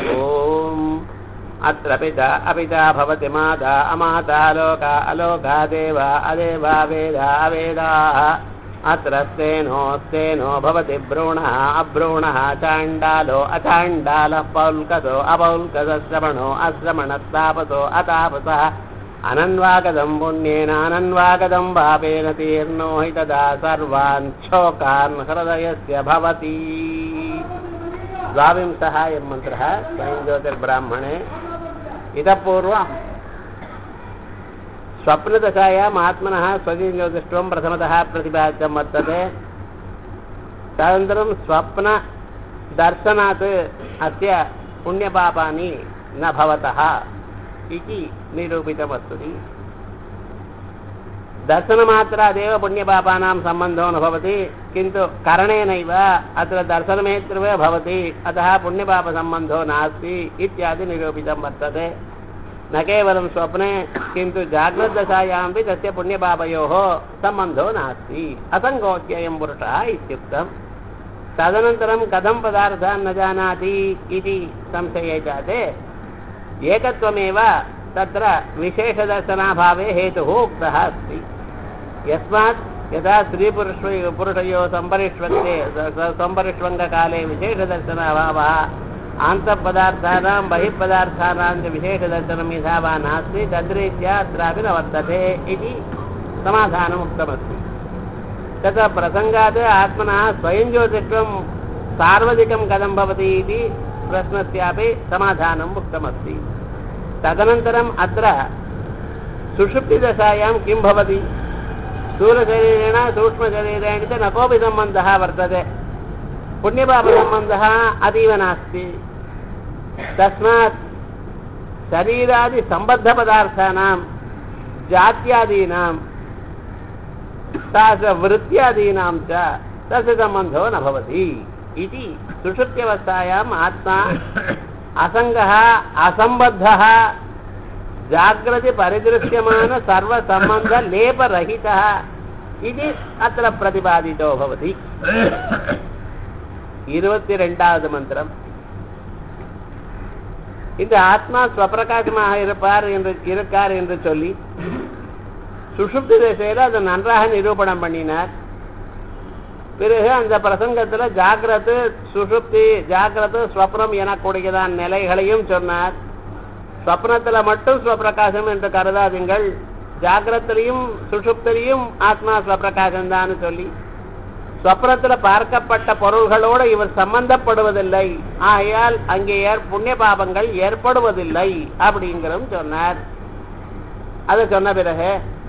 ॐ अत्र पिता अपिता भवति माता अमाता लोका अलोका देवा अदेवा वेदा अवेदाः अत्र स्तेनो स्तेनो भवति भ्रूणः अभ्रूणः चाण्डालो अचाण्डालः पौल्कसो अपौल्कसश्रवणो अश्रमणस्तापसो अतापसः अनन्वागदं पुण्येन अनन्वागदं पापेन तीर्णो हि तदा सर्वान् शोकान् हृदयस्य भवति द्वाविंशः अयं मन्त्रः स्वयं ज्योतिर्ब्राह्मणे इतः पूर्वं स्वप्नदशायाम् आत्मनः स्वकीयं ज्योतिष्वं प्रथमतः प्रतिपादितं वर्तते तदनन्तरं स्वप्नदर्शनात् अस्य पुण्यपापानि न भवतः इति निरूपितमस्ति दर्शनमात्रादेव पुण्यपापानां सम्बन्धो न भवति किन्तु करणेनैव अत्र दर्शनमेत्रैव भवति अतः पुण्यपापसम्बन्धो नास्ति इत्यादि निरूपितं वर्तते न केवलं स्वप्ने किन्तु जाग्रद्दशायामपि तस्य पुण्यपापयोः सम्बन्धो नास्ति असङ्गोऽत्ययं पुरुषः इत्युक्तम् तदनन्तरं कथं पदार्थान् न जानाति इति संशये जाते एकत्वमेव तत्र विशेषदर्शनाभावे हेतुः उक्तः अस्ति यस्मात् यदा स्त्रीपुरुष पुरुषयोः सम्परिष्वङ्गे सम्परिष्वङ्गकाले विशेषदर्शनाभावः आन्तःपदार्थानां बहिःपदार्थानां च विशेषदर्शनं यथा वा नास्ति तद्रीत्या अत्रापि न वर्तते इति समाधानम् उक्तमस्ति तत्र प्रसङ्गात् आत्मनः स्वयं ज्योतिष्वं सार्वधिकं कथं भवति इति प्रश्नस्यापि समाधानम् उक्तमस्ति तदनन्तरम् अत्र सुषुप्तिदशायां किं भवति स्थूलशरीरेण सूक्ष्मशरीरेण च न कोऽपि सम्बन्धः वर्तते पुण्यपापसम्बन्धः अतीव नास्ति तस्मात् शरीरादिसम्बद्धपदार्थानां जात्यादीनां तादृशवृत्त्यादीनां च तस्य सम्बन्धो न भवति इति सुषुप्त्यवस्थायाम् आत्मा असङ्गः असम्बद्धः जाग्रति परिदृश्यमान सर्वसम्बन्धलेपरहितः इति अत्र प्रतिपादितो भवति இருபத்தி ரெண்டாவது மந்திரம் இந்த ஆத்மா ஸ்வப்பிரகாசமாக இருப்பார் என்று இருக்கார் என்று சொல்லி சுஷுப்தி திசையில் அதை நன்றாக நிரூபணம் பண்ணினார் பிறகு அந்த பிரசங்கத்துல ஜாகிரத்து சுஷுப்தி ஜாகிரத்து ஸ்வப்னம் எனக்கூடியதான் நிலைகளையும் சொன்னார் ஸ்வப்னத்துல மட்டும் ஸ்வப்பிரகாசம் என்று கருதாதுங்கள் ஜாகிரத்திலையும் சுஷுப்திலையும் ஆத்மா ஸ்வப்பிரகாசம் தான் சொல்லி ஸ்வப்னத்துல பார்க்கப்பட்ட பொருள்களோடு இவர் சம்பந்தப்படுவதில்லை ஆகையால் அங்கே புண்ணிய பாபங்கள் ஏற்படுவதில்லை அப்படிங்கிறதும் சொன்னார் அதை சொன்ன பிறகு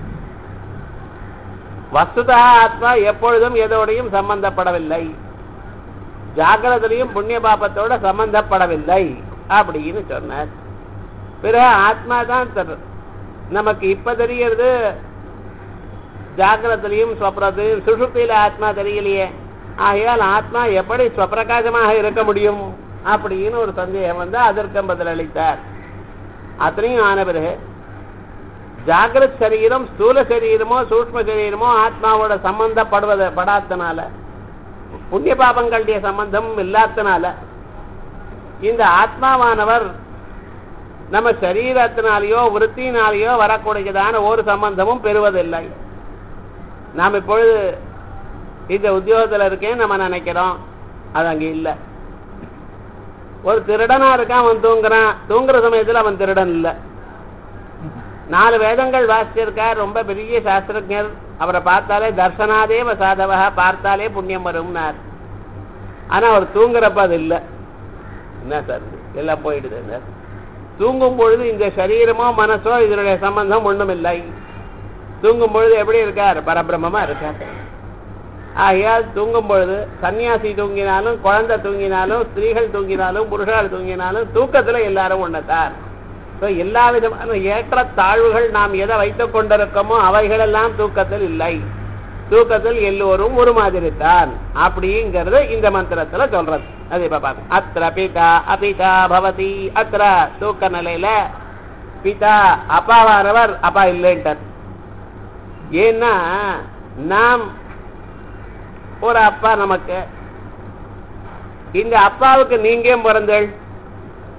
வஸ்துதா ஆத்மா எப்பொழுதும் எதோடையும் சம்பந்தப்படவில்லை ஜாகிரதிலையும் புண்ணிய பாபத்தோட சம்பந்தப்படவில்லை அப்படின்னு சொன்னார் பிறகு ஆத்மா தான் நமக்கு இப்ப தெரியறது ஜாகிரத்திலையும் ஸ்வப்னத்திலையும் சுஷுப்தியில ஆத்மா தெரியலையே ஆகையால் ஆத்மா எப்படி ஸ்வப்பிரகாசமாக இருக்க முடியும் அப்படின்னு ஒரு சந்தேகம் வந்து அதற்கும் பதில் அளித்தார் அத்தனையும் ஆன பிறகு ஜாகிரத் சரீரம் ஸ்தூல சரீரமோ சூக்ம சரீரமோ ஆத்மாவோட சம்பந்தப்படுவத படாதனால புண்ணிய பாபங்களுடைய சம்பந்தம் இல்லாதனால இந்த ஆத்மாவானவர் நம்ம சரீரத்தினாலேயோ விற்த்தினாலேயோ வரக்கூடியதான ஒரு சம்பந்தமும் பெறுவதில்லை நாம் இப்பொழுது இந்த உத்தியோகத்தில் இருக்கேன் நம்ம நினைக்கிறோம் அது அங்கே இல்லை ஒரு திருடனா இருக்கான் அவன் தூங்குறான் தூங்குற சமயத்தில் அவன் திருடன் இல்லை நாலு வேதங்கள் வாசிச்சிருக்கார் ரொம்ப பெரிய சாஸ்திரஜர் அவரை பார்த்தாலே தர்சனாதேவ சாதவா பார்த்தாலே புண்ணியம் வரும்னார் ஆனா அவர் தூங்குறப்ப அது இல்லை என்ன சார் எல்லாம் போயிடுது சார் தூங்கும் பொழுது இந்த சரீரமோ மனசோ இதனுடைய சம்பந்தம் ஒன்றும் இல்லை தூங்கும் பொழுது எப்படி இருக்கார் பரபிரமமா இருக்கார் ஆகையால் தூங்கும் பொழுது சன்னியாசி தூங்கினாலும் குழந்தை தூங்கினாலும் ஸ்திரீகள் தூங்கினாலும் புருஷால் தூங்கினாலும் தூக்கத்துல எல்லாரும் ஒண்ணத்தார் எல்லா விதமான ஏற்ற தாழ்வுகள் நாம் எதை வைத்துக் கொண்டிருக்கோமோ அவைகளெல்லாம் தூக்கத்தில் இல்லை தூக்கத்தில் எல்லோரும் ஒரு மாதிரி தான் அப்படிங்கிறது இந்த மந்திரத்துல சொல்றது அது இப்ப பாக்க அத்திர பிதா அபிதா பவதி அத்திர தூக்க நிலையில பிதா அப்பாவானவர் அப்பா இல்லைன்ட்டார் ஏன்னா நாம் ஒரு அப்பா நமக்கு இந்த அப்பாவுக்கு நீங்க பிறந்தள்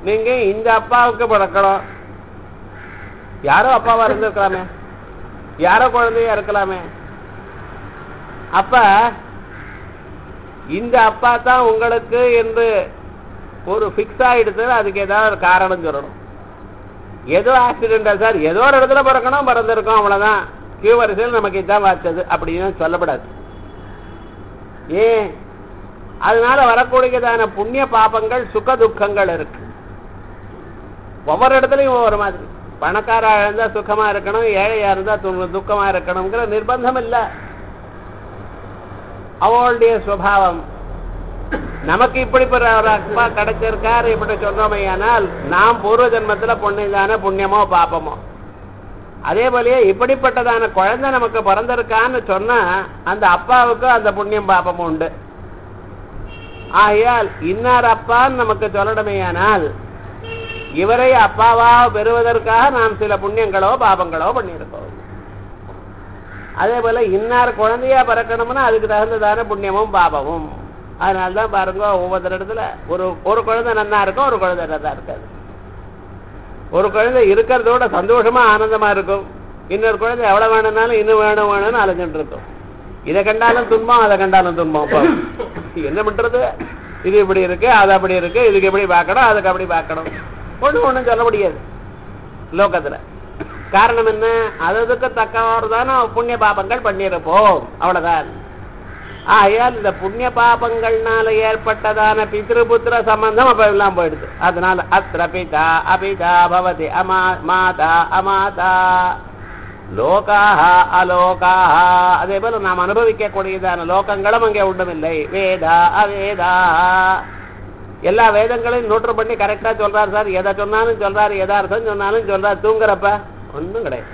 நீங்க இந்த அப்பாவுக்கு பிறக்கணும் யாரோ அப்பாவா இருந்திருக்கலாமே யாரோ குழந்தையா இருக்கலாமே அப்ப இந்த அப்பா தான் உங்களுக்கு என்று ஒரு ஃபிக்ஸ் ஆயிடுது அதுக்கு ஏதாவது ஒரு காரணம் சொல்லணும் ஏதோ ஆக்சிடென்டா சார் ஏதோ ஒரு இடத்துல பிறக்கணும் பிறந்திருக்கோம் அவ்வளவுதான் கியூ வரிசையில் நமக்கு இதான் வாச்சது அப்படின்னு சொல்லப்படாது ஏன் அதனால வரக்கூடியதான புண்ணிய பாபங்கள் சுக துக்கங்கள் இருக்கு ஒவ்வொரு இடத்துலயும் ஒவ்வொரு மாதிரி பணக்காரா இருந்தா சுகமா இருக்கணும் ஏழையா இருந்தா து- துக்கமா இருக்கணுங்கிற நிர்பந்தம் இல்ல அவளுடைய சுபாவம் நமக்கு இப்படி ஒரு ஒரு அப்பா கிடைச்சிருக்காரு இப்படி சொன்னோமையானால் நாம் பூர்வ ஜென்மத்துல புண்ணியதான புண்ணியமோ பாப்பமோ அதே போலயே இப்படிப்பட்டதான குழந்தை நமக்கு பிறந்திருக்கான்னு சொன்னா அந்த அப்பாவுக்கு அந்த புண்ணியம் பாப்பமும் உண்டு ஆகையால் இன்னார் அப்பான்னு நமக்கு சொல்லணுமேயானால் இவரை அப்பாவா பெறுவதற்காக நாம் சில புண்ணியங்களோ பாபங்களோ பண்ணியிருக்கோம் அதே போல இன்னார் குழந்தையா பிறக்கணும்னா அதுக்கு தகுந்ததான புண்ணியமும் பாபமும் அதனாலதான் பாருங்க ஒவ்வொரு இடத்துல ஒரு ஒரு குழந்தை நன்னா இருக்கும் ஒரு குழந்தை நல்லா இருக்காது ஒரு குழந்தை இருக்கிறதோட சந்தோஷமா ஆனந்தமா இருக்கும் இன்னொரு குழந்தை எவ்வளவு வேணும்னாலும் இன்னும் வேணும் வேணும்னு அலைஞ்சிட்டு இருக்கும் இதை கண்டாலும் துன்பம் அதை கண்டாலும் துன்பம் அப்போ என்ன பண்றது இது இப்படி இருக்கு அது அப்படி இருக்கு இதுக்கு எப்படி பார்க்கணும் அதுக்கு அப்படி பார்க்கணும் ஒண்ணும் ஒண்ணும் சொல்ல முடியாது லோகத்துல காரணம் என்ன அதுக்கு தக்கவாறு தானே புண்ணிய பாபங்கள் பண்ணியிருப்போம் அவ்வளவுதான் ஆகையால் இந்த புண்ணிய பாபங்கள்னால ஏற்பட்டதான பித்ருபுத்திர சம்பந்தம் அப்ப எல்லாம் போயிடுது அதனால அத்திர பிதா அபிதா பவதி அமா மாதா அமாதா லோகாஹ அலோகாஹ அதே போல நாம் அனுபவிக்கக்கூடியதான லோகங்களும் அங்கே ஒன்றுமில்லை வேதா அவேதா எல்லா வேதங்களையும் நோட்டு பண்ணி கரெக்டா சொல்றாரு சார் எதை சொன்னாலும் சொல்றாரு எதார்த்தம் சொன்னாலும் சொல்றாரு தூங்குறப்ப ஒண்ணும் கிடையாது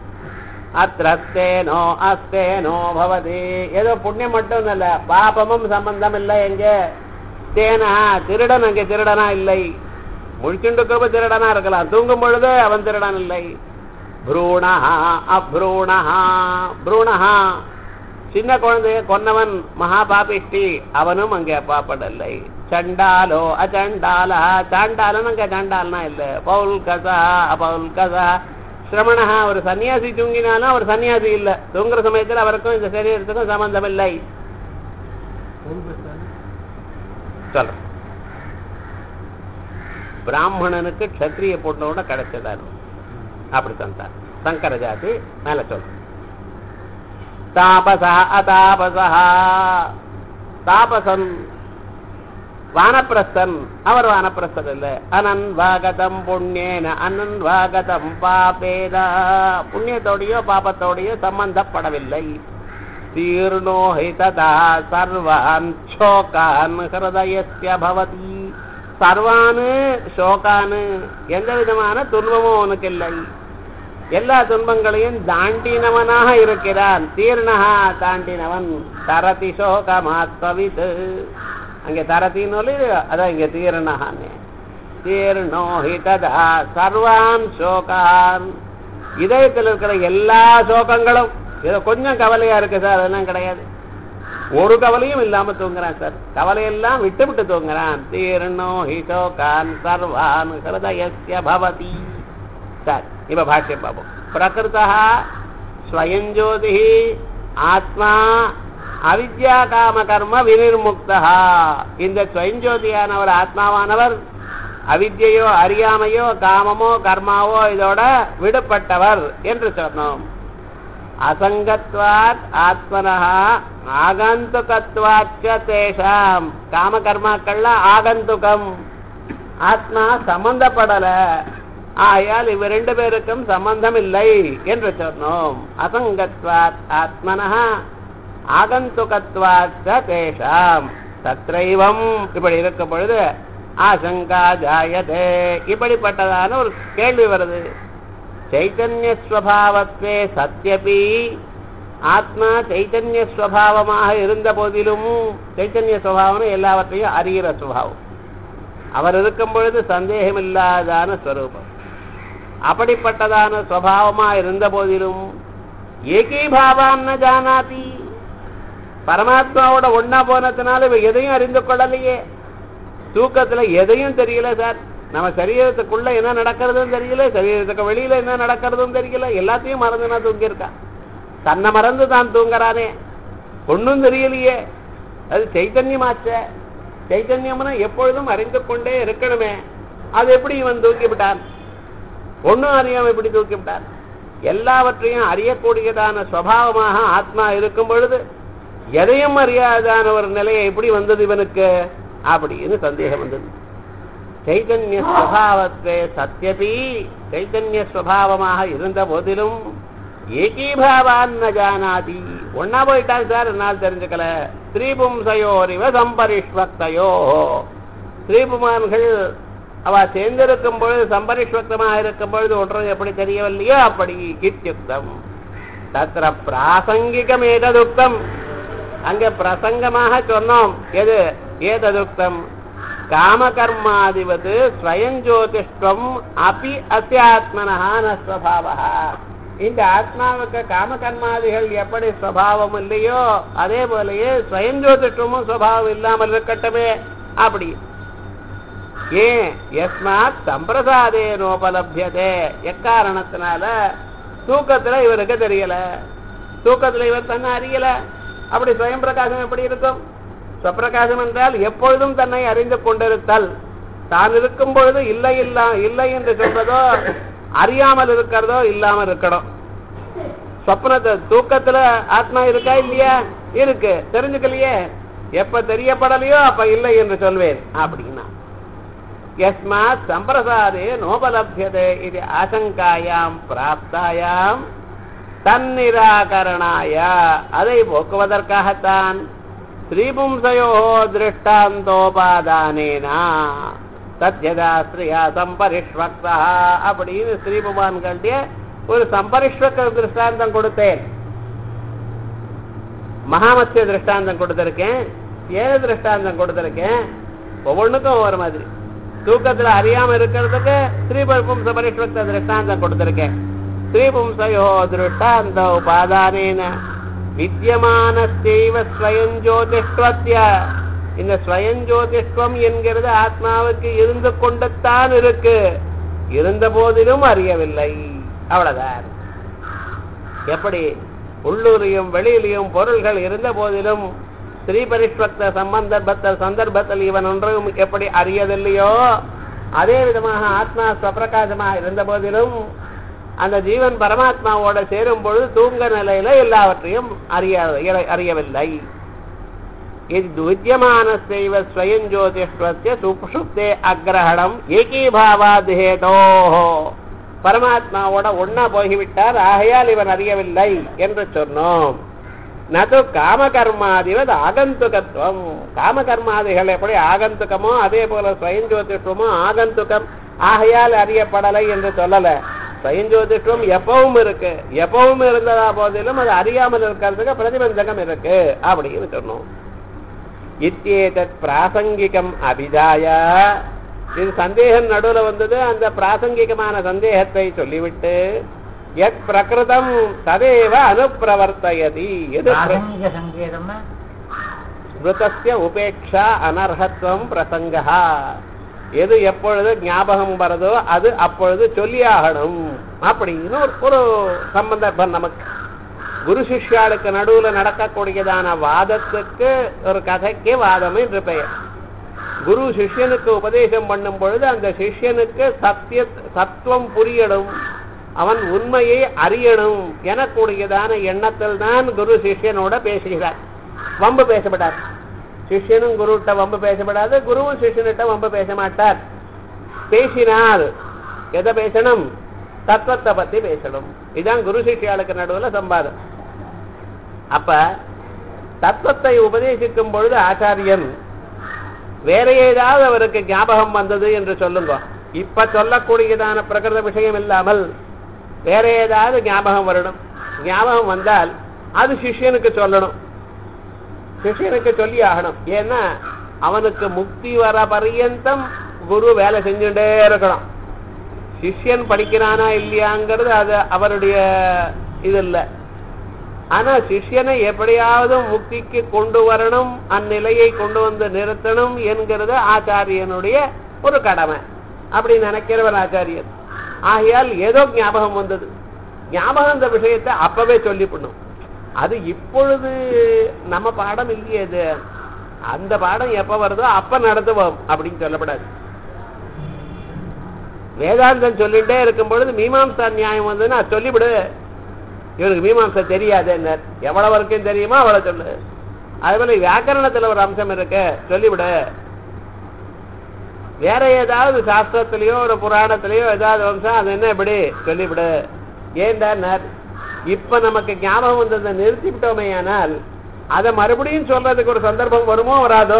அத்திரஸ்தேனோ அஸ்தேனோ பவதி ஏதோ புண்ணியம் மட்டும் இல்ல பாபமும் சம்பந்தம் இல்லை எங்க தேனா திருடன் அங்கே திருடனா இல்லை முழிச்சுண்டு திருடனா இருக்கலாம் தூங்கும் பொழுது அவன் திருடன் இல்லை ப்ரூணஹா அப்ரூணஹா ப்ரூணஹா சின்ன குழந்தைய கொன்னவன் மகாபாபிஷ்டி அவனும் அங்கே பாப்படலை சண்டாலோ அச்சண்டாலா சாண்டாலன் அங்க சண்டால்னா இல்ல பவுல் கசா அபவுல் கசா சிரமணா ஒரு சன்னியாசி தூங்கினாலும் அவர் சன்னியாசி இல்ல தூங்குற சமயத்துல அவருக்கும் இந்த சரீரத்துக்கும் சம்பந்தம் இல்லை சொல்ற பிராமணனுக்கு க்ஷத்ரிய பொண்ணோட கிடைச்சதாரு அப்படித்தான் சார் சங்கர ஜாதி மேல சொல்ற தாபசா அதாபசா தாபசன் வானப்பிரஸ்தன் அவர் வானப்பிரஸ்தர் இல்ல அனன்வாகதம் புண்ணியேன அனன்வாகதம் பாபேதா புண்ணியத்தோடையோ பாபத்தோடையோ சம்பந்தப்படவில்லை தீர்ணோ ஹி ததா சர்வான் சோகான் ஹிருதயஸ்ய பவதி சர்வானு சோகானு எந்த விதமான துன்பமும் அவனுக்கு இல்லை எல்லா துன்பங்களையும் தாண்டினவனாக இருக்கிறான் தீர்ணஹா தாண்டினவன் தரதி சோகமாத்மவித் அங்கே தரத்தின்னு அதான் இங்க தீர்ணஹான்னு தீர்ணோ ஹி ததா சர்வான் சோகான் இதயத்தில் இருக்கிற எல்லா சோகங்களும் ஏதோ கொஞ்சம் கவலையா இருக்கு சார் அதெல்லாம் கிடையாது ஒரு கவலையும் இல்லாம தூங்குறான் சார் கவலையெல்லாம் விட்டு விட்டு தூங்குறான் தீர்ணோ ஹி சோகான் சர்வான் ஹிருதயஸ்ய பவதி சார் இப்ப பாஷ்யம் பார்ப்போம் பிரகிருதா ஸ்வயம் ஜோதி ஆத்மா அவித்யா காம கர்ம வினிர்முக்தா இந்த ஸ்வயஞ்சோதியானவர் ஆத்மாவானவர் அவித்யையோ அறியாமையோ காமமோ கர்மாவோ இதோட விடுபட்டவர் என்று சொன்னோம் அசங்கத்வாத் ஆத்மனஹா ஆகந்துகத்வாச்ச தேஷாம் காம கர்மாக்கள்ல ஆகந்துகம் ஆத்மா சம்பந்தப்படல ஆயால் இவ ரெண்டு பேருக்கும் சம்பந்தம் இல்லை என்று சொன்னோம் அசங்கத்வாத் ஆத்மனஹா ஆகந்துகத்வாச்ச தேஷாம் தத்ரைவம் இப்படி இருக்கும் பொழுது ஆசங்கா ஜாயதே இப்படிப்பட்டதான ஒரு கேள்வி வருது சைத்தன்ய ஸ்வபாவத்வே சத்யபி ஆத்மா சைத்தன்ய ஸ்வபாவமாக இருந்த போதிலும் சைத்தன்ய சுவாவம் எல்லாவற்றையும் அறிகிற சுபாவம் அவர் இருக்கும் பொழுது சந்தேகம் இல்லாதான ஸ்வரூபம் அப்படிப்பட்டதான சுவாவமா இருந்த போதிலும் ஏகீபாவான்னு ஜானாதி பரமாத்மாவோட ஒன்னா போனதுனால இவ எதையும் அறிந்து கொள்ளலையே தூக்கத்துல எதையும் தெரியல சார் நம்ம சரீரத்துக்குள்ள என்ன நடக்கிறதுன்னு தெரியல சரீரத்துக்கு வெளியில என்ன நடக்கிறதுன்னு தெரியல எல்லாத்தையும் மறந்துனா தூங்கி இருக்கான் தன்னை மறந்து தான் தூங்குறானே ஒண்ணும் தெரியலையே அது சைத்தன்யமாச்ச சைத்தன்யம்னா எப்பொழுதும் அறிந்து கொண்டே இருக்கணுமே அது எப்படி இவன் தூக்கி விட்டான் ஒண்ணும் அறியாம எப்படி தூக்கி விட்டான் எல்லாவற்றையும் அறியக்கூடியதான சுவாவமாக ஆத்மா இருக்கும் பொழுது எதையும் அறியாதான ஒரு நிலையை எப்படி வந்தது இவனுக்கு அப்படின்னு சந்தேகம் வந்தது சைதன்ய ஸ்வபாவத்தை சத்தியபி சைதன்ய ஸ்வபாவமாக இருந்த போதிலும் ஏகீபாவான் ந ஜானாதி ஒன்னா போயிட்டான் சார் என்னால் தெரிஞ்சுக்கல ஸ்ரீபும்சயோரிவ சம்பரிஷ்வக்தையோ ஸ்ரீபுமான்கள் அவ சேர்ந்திருக்கும் பொழுது சம்பரிஷ்வக்தமாக இருக்கும் பொழுது ஒன்றும் எப்படி தெரியவில்லையோ அப்படி இத்தியுக்தம் தத்திர பிராசங்கிகம் ஏததுக்தம் அங்க பிரசங்கமாக சொன்னோம் எது ஏததுக்தம் காமகர்மாதிபது ஸ்வயஞ்சோதிஷ்டம் அபி அத்தியாத்மனஹா நஸ்வபாவா இந்த ஆத்மாவுக்கு காமகர்மாதிகள் எப்படி சுவாவம் இல்லையோ அதே போலயே ஸ்வயஞ்சோதிஷ்டமும் சுவாவம் இல்லாமல் இருக்கட்டுமே அப்படி ஏன் எஸ்மாத் சம்பிரசாதே நோபலபியதே எக்காரணத்தினால தூக்கத்துல இவருக்கு தெரியல தூக்கத்துல இவர் தன்னை அறியல அப்படி சுயம் பிரகாசம் எப்படி இருக்கும் ஸ்வப்பிரகாசம் என்றால் எப்பொழுதும் தன்னை அறிந்து கொண்டிருத்தல் தான் இருக்கும் பொழுது இல்லை இல்லா இல்லை என்று சொல்றதோ அறியாமல் இருக்கிறதோ இல்லாமல் இருக்கணும் சொப்னத்தை தூக்கத்துல ஆத்மா இருக்கா இல்லையா இருக்கு தெரிஞ்சுக்கலையே எப்ப தெரியப்படலையோ அப்ப இல்லை என்று சொல்வேன் அப்படின்னா யஸ்மாத் சம்பிரசாதே நோபலபியதே இது ஆசங்காயாம் பிராப்தாயாம் தன்னிராகரணாய அதை போக்குவதற்காகத்தான் ஸ்ரீபும்சயோ திருஷ்டாந்தோபாதானேனா சத்யதா ஸ்ரீயா சம்பரிஷ்வக்தா அப்படின்னு ஸ்ரீபுமான்களுடைய ஒரு சம்பரிஷ்வக்க திருஷ்டாந்தம் கொடுத்தேன் மகாமத்திய திருஷ்டாந்தம் கொடுத்திருக்கேன் ஏழு திருஷ்டாந்தம் கொடுத்திருக்கேன் ஒவ்வொன்றுக்கும் ஒவ்வொரு மாதிரி தூக்கத்துல அறியாம இருக்கிறதுக்கு ஸ்ரீபும்ச பரிஷ்வக்த திருஷ்டாந்தம் கொடுத்திருக்கேன் ஸ்ரீபும்சயோ திருஷ்டாந்த உபாதானேன வித்தியமானஸ்தெய்வ ஸ்வயஞ்சோதிஷ்வத்திய இந்த ஸ்வயஞ்சோதிஷ்வம் என்கிறது ஆத்மாவுக்கு இருந்து கொண்டுத்தான் இருக்கு இருந்த போதிலும் அறியவில்லை அவ்வளவுதான் எப்படி உள்ளூரையும் வெளியிலையும் பொருள்கள் இருந்த போதிலும் ஸ்ரீபரிஷ்வக்த சம்பந்தர்பத்தில் சந்தர்ப்பத்தில் இவன் ஒன்றும் எப்படி அறியதில்லையோ அதே விதமாக ஆத்மா ஸ்வப்பிரகாசமாக இருந்த போதிலும் அந்த ஜீவன் பரமாத்மாவோட சேரும் பொழுது தூங்க நிலையில எல்லாவற்றையும் அறிய அறியவில்லை இது வித்தியமானசைவ ஸ்வயம் ஜோதிஷ்வத்திய சுப்சுப்தே அக்ரஹணம் ஏகீபாவாத் ஹேதோ பரமாத்மாவோட ஒன்னா போய்விட்டார் ஆகையால் இவன் அறியவில்லை என்று சொன்னோம் நது காமகர்மாதிவத் ஆகந்துகத்துவம் காமகர்மாதிகள் எப்படி ஆகந்துக்கமோ அதே போல ஸ்வயஞ்சோதிஷ்வமோ ஆகந்துகம் ஆகையால் அறியப்படலை என்று சொல்லல ஸ்வயஞ்சோதிஷ்வம் எப்பவும் இருக்கு எப்பவும் இருந்ததா போதிலும் அது அறியாமல் இருக்கிறதுக்கு பிரதிபந்தகம் இருக்கு அப்படின்னு சொன்னோம் இத்தியேதத் பிராசங்கிகம் அபிதாய இது சந்தேகம் நடுவுல வந்தது அந்த பிராசங்கிகமான சந்தேகத்தை சொல்லிவிட்டு எத் பிரகிருதம் ததேவ அனுப்பிரவர்த்தயதி எது பிர- ಪ್ರಾಥಮಿಕ ಸಂಕೇತಮ್ಮ ஸ்மிருதஸ்ய உபேட்சா அனர்ஹத்வம் பிரசங்கா எது எப்பொழுது ஞாபகம் வருதோ அது அப்பொழுது சொல்லியாகணும் அப்படின்னு ஒரு ஒரு சம்பந்தம் நமக்கு குரு சிஷ்யாளுக்கு நடுவுல நடக்கக்கூடியதான வாதத்துக்கு ஒரு கதைக்கு வாதம் என்று பெயர் குரு சிஷ்யனுக்கு உபதேசம் பண்ணும் பொழுது அந்த சிஷ்யனுக்கு சத்திய சத்துவம் புரியணும் அவன் உண்மையை அறியணும் எனக்கூடியதான எண்ணத்தில் தான் குரு சிஷ்யனோட பேசுகிறார் வம்பு பேசப்படார் சிஷ்யனும் குருட்ட வம்பு பேசப்படாது குருவும் சிஷ்யனிட்ட வம்பு பேச மாட்டார் பேசினால் எதை பேசணும் தத்துவத்தை பத்தி பேசணும் இதுதான் குரு சிஷ்யாளுக்கு நடுவுல சம்பாதம் அப்ப தத்துவத்தை உபதேசிக்கும் பொழுது ஆச்சாரியன் வேற ஏதாவது அவருக்கு ஞாபகம் வந்தது என்று சொல்லுங்க இப்ப சொல்லக்கூடியதான பிரகிருத விஷயம் இல்லாமல் வேற ஏதாவது ஞாபகம் வரணும் ஞாபகம் வந்தால் அது சிஷ்யனுக்கு சொல்லணும் சிஷ்யனுக்கு சொல்லி ஆகணும் ஏன்னா அவனுக்கு முக்தி வர பர்யந்தம் குரு வேலை செஞ்சுட்டே இருக்கணும் சிஷ்யன் படிக்கிறானா இல்லையாங்கிறது அது அவருடைய இது இல்லை ஆனா சிஷ்யனை எப்படியாவது முக்திக்கு கொண்டு வரணும் அந்நிலையை கொண்டு வந்து நிறுத்தணும் என்கிறது ஆச்சாரியனுடைய ஒரு கடமை அப்படி நினைக்கிறவர் ஆச்சாரியர் ஆகையால் ஏதோ ஞாபகம் வந்தது ஞாபகம் அந்த விஷயத்தை அப்பவே சொல்லிவிடணும் அது இப்பொழுது நம்ம பாடம் இல்லையே இது அந்த பாடம் எப்ப வருதோ அப்ப நடத்துவோம் அப்படின்னு சொல்லப்படாது வேதாந்தம் சொல்லிட்டே இருக்கும் பொழுது மீமாம்சா நியாயம் வந்ததுன்னா அது சொல்லிவிடு இவனுக்கு மீமாம்சா தெரியாது என்ன எவ்வளவு வரைக்கும் தெரியுமோ அவ்வளவு சொல்லு அதே போல வியாக்கரணத்துல ஒரு அம்சம் இருக்கு சொல்லிவிடு வேற ஏதாவது சாஸ்திரத்திலயோ ஒரு புராணத்திலயோ ஏதாவது அம்சம் அது என்ன இப்படி சொல்லிவிடு ஏன்டா இப்ப நமக்கு ஞாபகம் வந்ததை நிறுத்திவிட்டோமே ஆனால் அதை மறுபடியும் சொல்றதுக்கு ஒரு சந்தர்ப்பம் வருமோ வராதோ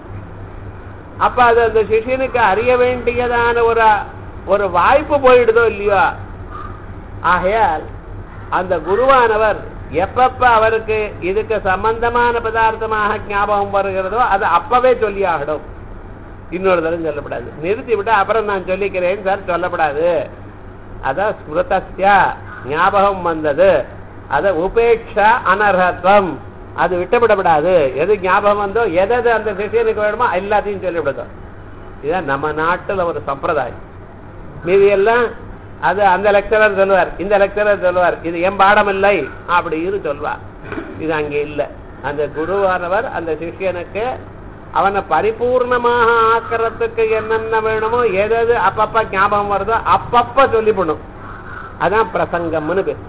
அப்ப அது அந்த சிஷியனுக்கு அறிய வேண்டியதான ஒரு ஒரு வாய்ப்பு போயிடுதோ இல்லையோ ஆகையால் அந்த குருவானவர் எப்பப்ப அவருக்கு இதுக்கு சம்பந்தமான பதார்த்தமாக ஞாபகம் வருகிறதோ அது அப்பவே சொல்லி ஆகணும் இன்னொரு தரம் சொல்லப்படாது நிறுத்தி விட்டு அப்புறம் நான் சொல்லிக்கிறேன் சார் சொல்லப்படாது அதான் ஸ்மிருதஸ்யா ஞாபகம் வந்தது அத உபேட்சா அனர்ஹத்வம் அது விட்டுவிடப்படாது எது ஞாபகம் வந்தோ எது எது அந்த சிஷியனுக்கு வேணுமோ எல்லாத்தையும் சொல்லிவிடுதோம் இதுதான் நம்ம நாட்டுல ஒரு சம்பிரதாயம் மீதி எல்லாம் அது அந்த லெக்சரர் சொல்லுவார் இந்த லெக்சரர் சொல்லுவார் இது என் பாடம் இல்லை அப்படின்னு சொல்வார் இது அங்கே இல்லை அந்த குருவானவர் அந்த சிஷியனுக்கு அவனை பரிபூர்ணமாக ஆக்கிறதுக்கு என்னென்ன வேணுமோ எது அப்பப்ப ஞாபகம் வருதோ அப்பப்ப சொல்லிவிடணும் அதான் பிரசங்கம்னு பேர்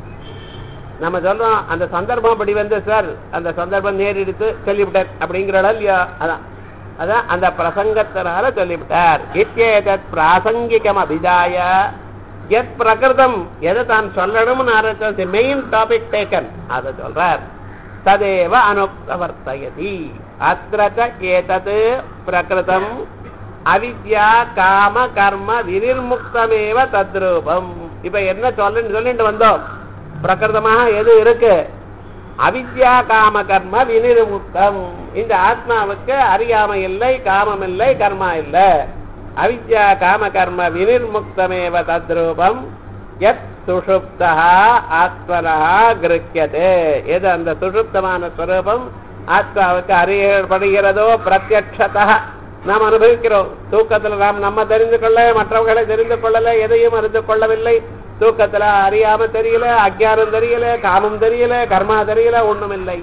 நம்ம சொல்றோம் அந்த சந்தர்ப்பம் அப்படி வந்து சார் அந்த சந்தர்ப்பம் நேரிடுத்து சொல்லிவிட்டார் அப்படிங்கிறடா இல்லையா அதான் அதான் அந்த பிரசங்கத்தினால சொல்லிவிட்டார் இத்தியேதத் பிராசங்கிகம் அபிதாய எத் பிரகிருதம் எதை தான் சொல்லணும்னு ஆரம்பிச்ச மெயின் டாபிக் டேக்கன் அதை சொல்றார் ததேவ அனுப்ரவர்த்தயதி அத்திரத ஏதது பிரகிருதம் அவித்யா காம கர்ம வினிர்முக்தமேவ தத்ரூபம் இப்ப என்ன சொல்ல சொல்லிட்டு வந்தோம் பிரகிருதமாக எது இருக்கு அவித்யா காம கர்ம வினிர்முக்தம் இந்த ஆத்மாவுக்கு அறியாமை இல்லை காமம் இல்லை கர்மா இல்லை அவித்யா காம கர்ம வினிர்முக்தமேவ தத்ரூபம் எத் சுஷுப்தா ஆத்மனா கிருக்கியதே எது அந்த சுஷுப்தமான ஸ்வரூபம் ஆத்மாவுக்கு அறியப்படுகிறதோ பிரத்யக்ஷதா நாம் அனுபவிக்கிறோம் தூக்கத்துல நாம் நம்ம தெரிந்து கொள்ள மற்றவர்களை தெரிந்து கொள்ளல எதையும் அறிந்து கொள்ளவில்லை தூக்கத்துல அறியாம தெரியல அஜானம் தெரியல காமம் தெரியல கர்மா தெரியல ஒண்ணுமில்லை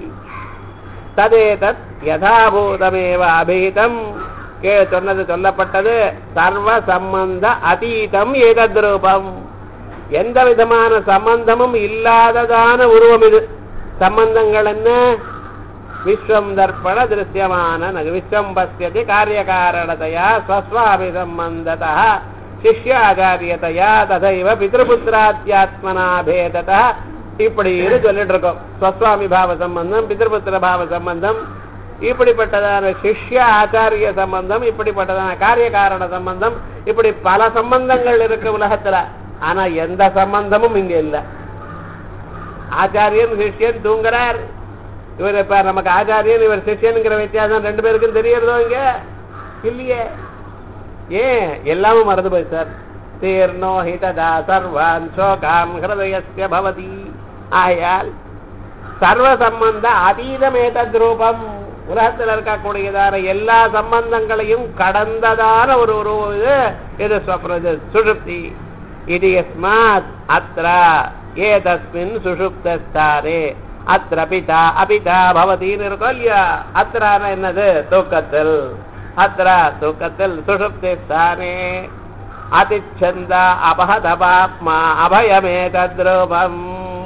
ததே தத் யதாபூதமேவ அபீதம் கே சொன்னது சொல்லப்பட்டது சர்வ சம்பந்த அதீதம் ஏதத் ரூபம் எந்த விதமான சம்பந்தமும் இல்லாததான உருவம் இது சம்பந்தங்கள் என்ன விஸ்வம் தர்ப்பண திருஷ்யமான விஸ்வம் பசியதி காரியகாரணதையா ஸ்வஸ்வாபி சம்பந்ததா சிஷ்யாச்சாரியதையா ததைவ பிதிருபுத்திராத்தியாத்மனா பேததா இப்படி இது சொல்லிட்டு இருக்கோம் ஸ்வஸ்வாமி பாவ சம்பந்தம் பிதிருபுத்திர பாவ சம்பந்தம் இப்படிப்பட்டதான சிஷ்ய ஆச்சாரிய சம்பந்தம் இப்படிப்பட்டதான காரிய காரண சம்பந்தம் இப்படி பல சம்பந்தங்கள் இருக்கு உலகத்துல ஆனா எந்த சம்பந்தமும் இங்க இல்ல ஆச்சாரியன் சிஷ்யன் தூங்குறார் இவர் இப்ப நமக்கு ஆச்சாரியன் இவர் சிஷ்யனுங்கிற வித்தியாசம் ரெண்டு பேருக்கும் தெரியறதோ இங்க இல்லையே ஏன் எல்லாமும் மறந்து போய் சார் தீர்ணோ ஹிததா சர்வான் சோகாம் ஹிருதயஸ்ய பவதி ஆயால் சர்வ சம்பந்த அதீதமேதத் ரூபம் உலகத்தில் இருக்கக்கூடியதான எல்லா சம்பந்தங்களையும் கடந்ததான ஒரு ஒரு இது இது ஸ்வப்னது சுஷுப்தி இது எஸ்மாத் அத்ர ஏதஸ்மின் சுஷுப்தஸ்தாரே அத்திர பிதா அபிதா பவதின்னு இருக்கும் இல்லையா அத்திரான என்னது தூக்கத்தில் அத்திர தூக்கத்தில் சுஷுப்தி ஸ்தானே அதிச்சந்த அபகதபாத்மா அபயமே தத்ரூபம்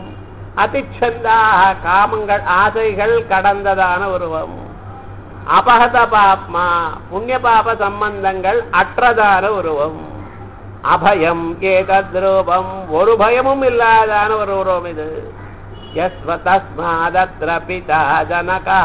அதிச்சந்தாக காமங்கள் ஆசைகள் கடந்ததான உருவம் அபகத பாப்மா புண்ணிய பாப சம்பந்தங்கள் அற்றதான உருவம் அபயம் ஏதத்ரூபம் ஒரு பயமும் இல்லாதான ஒரு உருவம் இது தஸ்மாதத்ர பிதா ஜனகா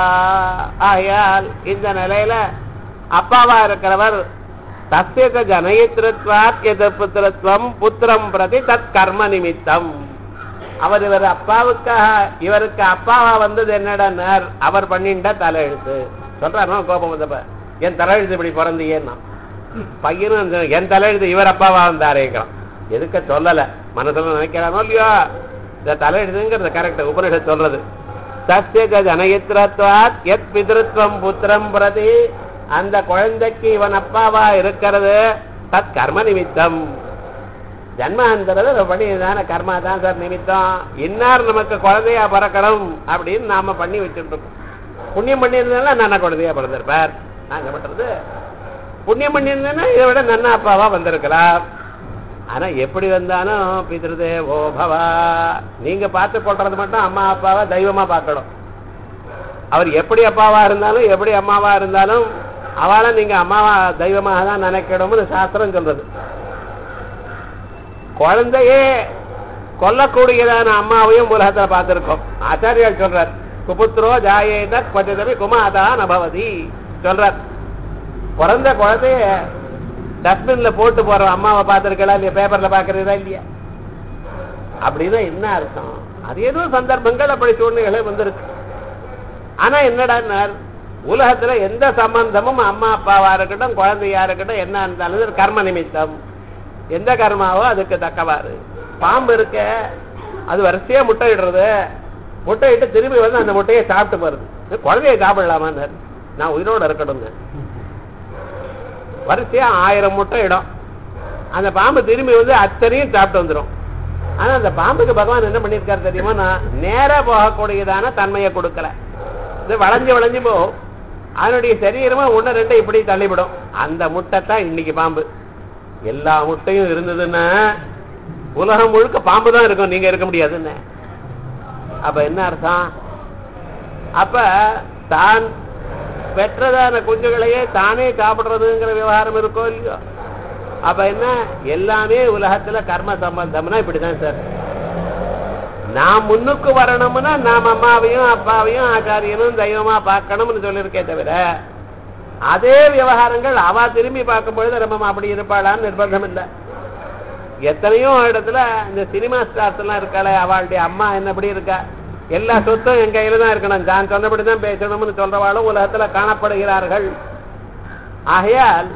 ஆகையால் இந்த நிலையில அப்பாவா இருக்கிறவர் தஸ்யத ஜனயித்ருத்வாத் எது புத்திரத்துவம் புத்திரம் பிரதி தத் கர்ம நிமித்தம் அவர் இவர் அப்பாவுக்காக இவருக்கு அப்பாவா வந்தது என்னடான்னார் அவர் பண்ணிட்ட தலையெழுத்து சொல்றாரு கோபம் வந்தப்ப என் தலையெழுத்து இப்படி பிறந்தீங்கன்னா பையனும் என் தலையெழுத்து இவர் அப்பாவா வந்தாரேங்கிறான் எதுக்க சொல்லல மனசுல நினைக்கிறானோ இல்லையோ இந்த தலையெழுத்துங்கிறது கரெக்ட் உபனிஷத் சொல்றது தஸ்ய ஜனயித்ரத்வாத் எத் பிதிருத்வம் புத்திரம் பிரதி அந்த குழந்தைக்கு இவன் அப்பாவா இருக்கிறது தத் கர்ம நிமித்தம் ஜன்மாந்தரத பண்ணியதான கர்மா தான் சார் நிமித்தம் இன்னார் நமக்கு குழந்தையா பிறக்கணும் அப்படின்னு நாம பண்ணி வச்சுட்டு இருக்கோம் புண்ணியம் பண்ணியிருந்தா நன்ன குழந்தையா பிறந்திருப்பார் நான் என்ன பண்றது புண்ணியம் பண்ணியிருந்தேன்னா இதை விட நன்ன அப்பாவா வந்திருக்கலாம் ஆனா எப்படி வந்தாலும் பிதிருதே ஓ பவா நீங்க பார்த்து கொள்றது மட்டும் அம்மா அப்பாவை தெய்வமா பார்க்கணும் அவர் எப்படி அப்பாவா இருந்தாலும் எப்படி அம்மாவா இருந்தாலும் அவளை நீங்க அம்மாவா தெய்வமாக தான் நினைக்கணும்னு சாஸ்திரம் சொல்றது குழந்தையே கொல்லக்கூடியதான அம்மாவையும் உலகத்துல பார்த்திருக்கோம் ஆச்சாரியால் சொல்றார் குபுத்ரோ ஜாயேத பச்சதவி குமாதா நபவதி சொல்றார் பிறந்த குழந்தைய டஸ்ட்பின்ல போட்டு போற அம்மாவை பார்த்திருக்கலாம் இல்லையா பேப்பர்ல பாக்குறதா இல்லையா அப்படின்னா என்ன அர்த்தம் அது ஏதோ சந்தர்ப்பங்கள் அப்படி சூழ்நிலை வந்திருக்கு ஆனா என்னடா உலகத்துல எந்த சம்பந்தமும் அம்மா அப்பாவா இருக்கட்டும் குழந்தையா இருக்கட்டும் என்ன இருந்தாலும் இது கர்ம நிமித்தம் எந்த கர்மாவோ அதுக்கு தக்கவாறு பாம்பு இருக்க அது வரிசையா முட்டை இடுறது முட்டை இட்டு திரும்பி வந்து அந்த முட்டையை சாப்பிட்டு போறது இது குழந்தைய சாப்பிடலாமா நான் உயிரோட இருக்கணுங்க வரிசையா ஆயிரம் முட்டை இடம் அந்த பாம்பு திரும்பி வந்து அத்தனையும் சாப்பிட்டு வந்துடும் ஆனா அந்த பாம்புக்கு பகவான் என்ன பண்ணிருக்காரு தெரியுமா நான் நேரா போகக்கூடியதான தன்மையை கொடுக்கல இது வளைஞ்சு வளைஞ்சு போகும் அதனுடைய சரீரமா ஒண்ணு ரெண்டு இப்படி தள்ளிவிடும் அந்த முட்டை தான் இன்னைக்கு பாம்பு எல்லா முட்டையும் இருந்ததுன்னா உலகம் முழுக்க பாம்பு தான் இருக்கும் நீங்க இருக்க முடியாதுன்னு அப்ப என்ன அர்த்தம் அப்ப தான் பெற்றதான குஞ்சுகளையே தானே சாப்பிடுறதுங்கிற விவகாரம் இருக்கோ இல்லையோ அப்ப என்ன எல்லாமே உலகத்துல கர்ம சம்பந்தம்னா இப்படிதான் சார் நான் முன்னுக்கு வரணும்னா நாம் அம்மாவையும் அப்பாவையும் ஆச்சாரியனும் தெய்வமா பார்க்கணும்னு சொல்லியிருக்கே தவிர அதே விவகாரங்கள் அவ திரும்பி பார்க்கும் பொழுது நம்ம அப்படி இருப்பாளான்னு நிர்பந்தம் இல்லை எத்தனையோ இடத்துல இந்த சினிமா ஸ்டார்ஸ் எல்லாம் இருக்காளே அவளுடைய அம்மா என்னபடி இருக்கா எல்லா சொத்தும் என் கையில தான் இருக்கணும் நான் சொன்னபடி தான் பேசணும்னு சொல்றவாளும் உலகத்துல காணப்படுகிறார்கள் ஆகையால்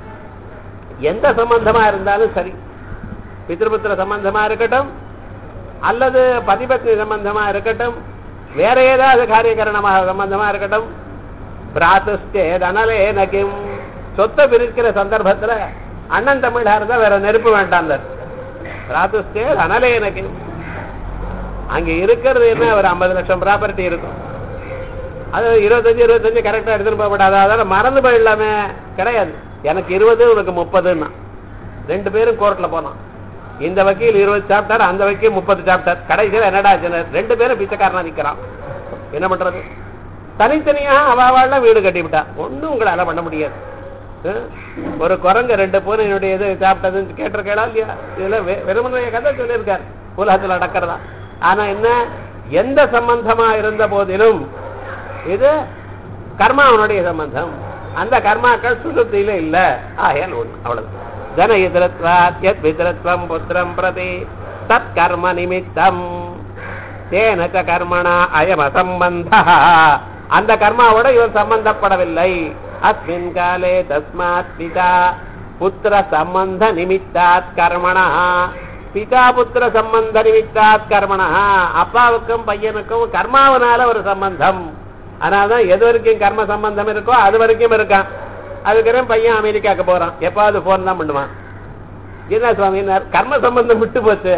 எந்த சம்பந்தமா இருந்தாலும் சரி பித்திருபுத்திர சம்பந்தமா இருக்கட்டும் அல்லது பதிபத்னி சம்பந்தமா இருக்கட்டும் வேற ஏதாவது காரியகரணமாக சம்பந்தமா இருக்கட்டும் பிராத்துஸ்டே தனலே நகிம் சொத்தை பிரிக்கிற சந்தர்ப்பத்துல அண்ணன் தமிழா இருந்தா வேற நெருப்பு வேண்டாம் பிராத்துஸ்டே தனலே நகிம் அங்க இருக்கிறது என்ன ஒரு ஐம்பது லட்சம் ப்ராப்பர்ட்டி இருக்கும் அது இருபத்தஞ்சு இருபத்தஞ்சு கரெக்டா எடுத்துட்டு போகப்படாது அதனால மறந்து போயிடலாமே கிடையாது எனக்கு இருபது உனக்கு முப்பதுன்னா ரெண்டு பேரும் கோர்ட்ல போனோம் இந்த வக்கீல் இருபது சாப்டர் அந்த வக்கீல் முப்பது சாப்டர் கடைசியில் என்னடா ஆச்சுன்னு ரெண்டு பேரும் பிச்சைக்காரனா நிக்கிறான் என்ன பண்றது தனித்தனியா அவாவாள்ல வீடு கட்டிவிட்டா ஒண்ணும் உங்களால பண்ண முடியாது அஹ்? ஒரு குரங்கு ரெண்டு பூனையினுடைய இது சாப்பிட்டதுன்னு கேட்டிருக்கா இல்லையா இதுல வெ- வெறுமனைய கதை சொல்லியிருக்கார் உலகத்துல நடக்கிறதா ஆனா என்ன எந்த சம்பந்தமா இருந்த போதிலும் இது கர்மாவனுடைய சம்பந்தம் அந்த கர்மாக்கள் சுசுத்தியில இல்ல ஆகையால் ஒண்ணு அவ்வளவு ஜன இதரத்வாத் யத் விதரத்வம் புத்திரம் பிரதி தத் கர்ம நிமித்தம் தேன ச கர்மணா அயம் அசம்பந்த அந்த கர்மாவோட இவர் சம்பந்தப்படவில்லை அஸ்மின் காலே தஸ்மாத் பிதா புத்திர சம்பந்த நிமித்தாத் கர்மணா பிதா புத்திர சம்பந்த நிமித்தாத் கர்மணா அப்பாவுக்கும் பையனுக்கும் கர்மாவனால ஒரு சம்பந்தம் அதனாலதான் எது வரைக்கும் கர்ம சம்பந்தம் இருக்கோ அது வரைக்கும் இருக்கான் அதுக்கப்புறம் பையன் அமெரிக்காக்கு போறான் எப்பாவது போன் தான் பண்ணுவான் என்ன சுவாமினார் கர்ம சம்பந்தம் விட்டு போச்சு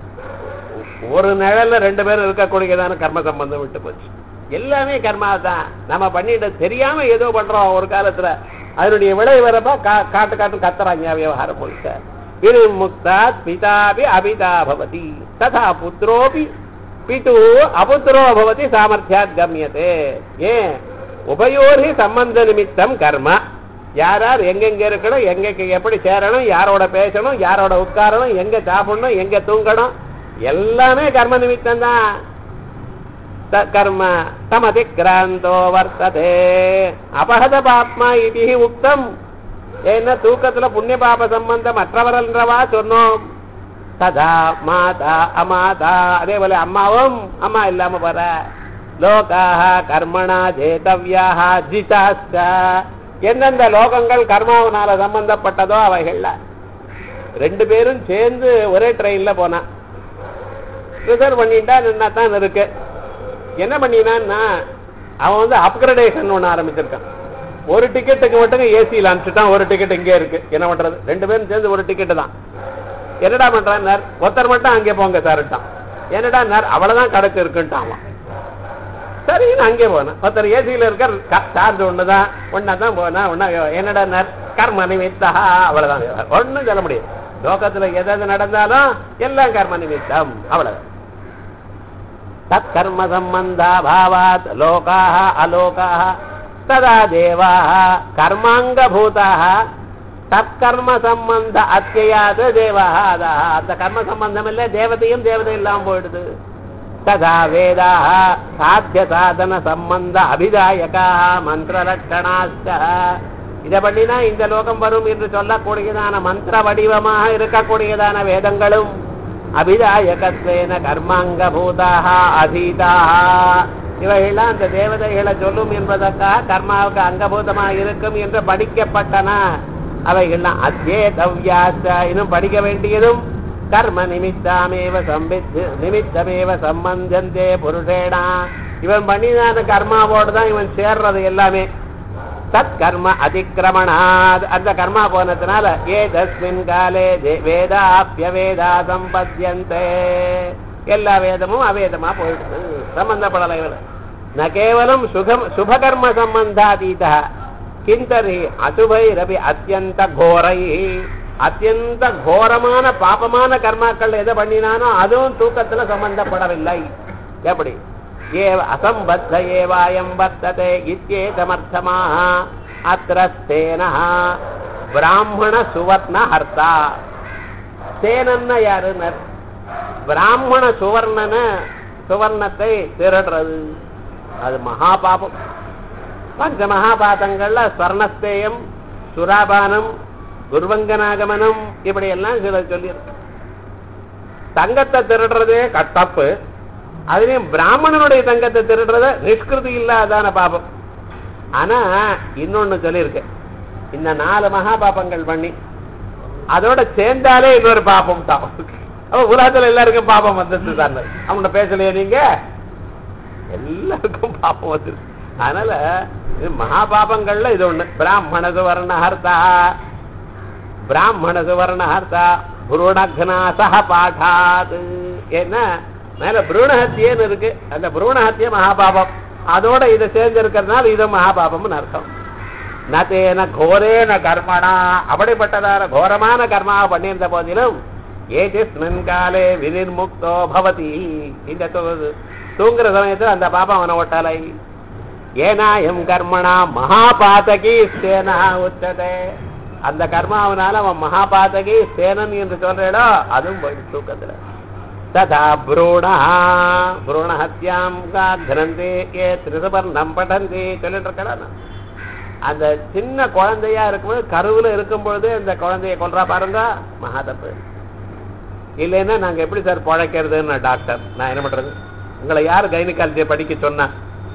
ஒரு நிழல்ல ரெண்டு பேரும் இருக்கக்கூடியதான கர்ம சம்பந்தம் விட்டு போச்சு எல்லாமே கர்மா தான் நம்ம பண்ணிட்டு தெரியாம ஏதோ பண்றோம் ஒரு காலத்துல அதனுடைய விளை வரப்ப கா- காட்டு காட்டு கத்துறாங்க விவகாரம் போலிக்க இது முக்தாத் பிதாபி அபிதா பவதி ததா புத்திரோபி பிது அபுத்திரோ பவதி சாமர்த்தியாத் கம்யதே ஏன் உபயோகி சம்பந்த நிமித்தம் கர்ம யார் யார் எங்கெங்க இருக்கணும் எங்க எப்படி சேரணும் யாரோட பேசணும் யாரோட உட்காரணும் எங்க சாப்பிடணும் எங்க தூங்கணும் எல்லாமே கர்ம நிமித்தம் தான் த- கர்ம தமதிக்ராந்தோ வர்த்ததே அபகத பாப்மா இது உக்தம் ஏன்னா தூக்கத்துல புண்ணிய பாப சம்பந்தம் மற்றவரன்றவா சொன்னோம் ததா மாதா அமாதா அதே போல அம்மாவும் அம்மா இல்லாம போற லோகாக கர்மணா ஜேதவ்யாக ஜிதாஸ்ட எந்தெந்த லோகங்கள் கர்மாவனால சம்பந்தப்பட்டதோ அவைகள்ல ரெண்டு பேரும் சேர்ந்து ஒரே ட்ரெயின்ல போனா ரிசர்வ் பண்ணிட்டா நின்னா தான் இருக்கு என்ன பண்ணினான்னா அவன் வந்து அப்கிரடேஷன் ஒண்ணு ஆரம்பிச்சிருக்கான் ஒரு டிக்கெட்டுக்கு மட்டும் ஏசியில் அனுப்பிச்சுட்டான் ஒரு டிக்கெட் இங்கே இருக்கு என்ன பண்றது ரெண்டு பேரும் சேர்ந்து ஒரு டிக்கெட்டு தான் என்னடா பண்றான் ஒருத்தர் மட்டும் அங்கே போங்க சார்ட்டான் என்னடா அவ்வளவுதான் கணக்கு இருக்குன்ட்டான் அவன் சரி நான் அங்கே போனேன் ஒருத்தர் ஏசியில் இருக்க சார்ஜ் ஒண்ணுதான் ஒன்னாதான் போனா ஒன்னா என்னடா கர்ம நிமித்தா அவ்வளவுதான் ஒண்ணும் சொல்ல முடியாது லோகத்துல எதாவது நடந்தாலும் எல்லாம் கர்ம நிமித்தம் அவ்வளவு தற்கர்ம சம்பந்தா பாவாத் லோகாः அலோகாः ததா தேவாः கர்மாங்கபூதாः தற்கர்ம சம்பந்த அத்தியாத தேவாः அதா அந்த கர்ம சம்பந்தம் இல்ல தேவதையும் தேவதை இல்லாம போயிடுது ததா வேதாः சாத்திய சாதன சம்பந்த அபிதாயகாः மந்திரலட்சணாச்ச இதை பண்ணினா இந்த லோகம் வரும் என்று சொல்லக்கூடியதான மந்திர வடிவமாக இருக்கக்கூடியதான வேதங்களும் அபிதாயகத்வேன கர்மாங்கபூதாக அதீதாக இவைகள்லாம் அந்த தேவதைகளை சொல்லும் என்பதற்காக கர்மாவுக்கு அங்கபூதமாக இருக்கும் என்று படிக்கப்பட்டன அவைகள்லாம் அத்தியேதவ்யாச்ச இன்னும் படிக்க வேண்டியதும் கர்ம நிமித்தாமேவ சம்பித்து நிமித்தமேவ சம்பந்தந்தே புருஷேனா இவன் பண்ணிதான கர்மாவோடு தான் இவன் சேர்றது எல்லாமே தத் கர்ம அதிக்கிரமணாத் அந்த கர்மா போனதுனால ஏ தஸ்மின் காலே வேதாப்பிய வேதா சம்பத்தியந்தே எல்லா வேதமும் அவேதமா போயிடுது சம்பந்தப்படலை ந கேவலம் சுகம் சுபகர்ம சம்பந்தாதீத கிந்தரி அசுபைரபி அத்தியந்த கோரை அத்தியந்த கோரமான பாபமான கர்மாக்கள் எதை பண்ணினானோ அதுவும் தூக்கத்துல சம்பந்தப்படவில்லை எப்படி ஏவ அசம்பத்த ஏவாயம் வர்த்ததே இத்தியேதமர்த்தமாக அத்திர ஸ்தேனः பிராமண சுவர்ண ஹர்த்தா சேனன்னா யாருன்னு பிராமண சுவர்ணன சுவர்ணத்தை திருடுறது அது மகா பாபம் பஞ்ச மகாபாதங்கள்ல ஸ்வர்ணஸ்தேயம் சுராபானம் துர்வங்கநாகமனம் இப்படி எல்லாம் சில சொல்லியிருக்கு தங்கத்தை திருடுறதே கட்டப்பு அதுலயும் பிராமணனுடைய தங்கத்தை திருடுறத நிஷ்கிருதி இல்லாதான பாபம் ஆனா இன்னொன்னு சொல்லியிருக்கு இந்த நாலு மகா பாபங்கள் பண்ணி அதோட சேர்ந்தாலே இன்னொரு பாபம் தான் அப்ப உலகத்துல எல்லாருக்கும் பாபம் வந்துச்சு தான் அவங்கள பேசலையே நீங்க எல்லாருக்கும் பாபம் வந்துருச்சு அதனால இது மகா பாபங்கள்ல இது ஒண்ணு பிராமண சுவர்ண ஹர்த்தா பிராமண சுவர்ண ஹர்த்தா புருணக்னா சக பாடாது ஏன்னா மேல புரூணஹத்தியன்னு இருக்கு அந்த புரூணஹத்திய மகாபாபம் அதோட இதை சேர்ந்திருக்கிறதுனால இது மகாபாபம்னு அர்த்தம் நதேன கோரேன கர்மணா அப்படிப்பட்டதான கோரமான கர்மாவை பண்ணியிருந்த போதிலும் ஏஜஸ்மின் காலே வினிர்முக்தோ பவதி இந்த தூ- தூங்குற சமயத்தில் அந்த பாபம் அவனை ஒட்டலை ஏனாயம் கர்மணா மகாபாதகி சேனா உச்சதே அந்த கர்மாவனால அவன் மகாபாதகி சேனன் என்று சொல்றேடோ அதுவும் போயிடுச்சு தூக்கத்துல ததா புரூணா புரூணஹத்யாம் காந்தனந்தே ஏ திருதபர்ணம் படந்தி சொல்லிட்டு இருக்கலாம் அந்த சின்ன குழந்தையா இருக்கும்போது கருவுல இருக்கும் பொழுது அந்த குழந்தைய கொல்றா பாருங்க மகா தப்பு இல்லைன்னா நாங்க எப்படி சார் பழைக்கிறதுன்னு டாக்டர் நான் என்ன பண்றது உங்களை யார் கைனகாலஜியை படிக்க சொன்னா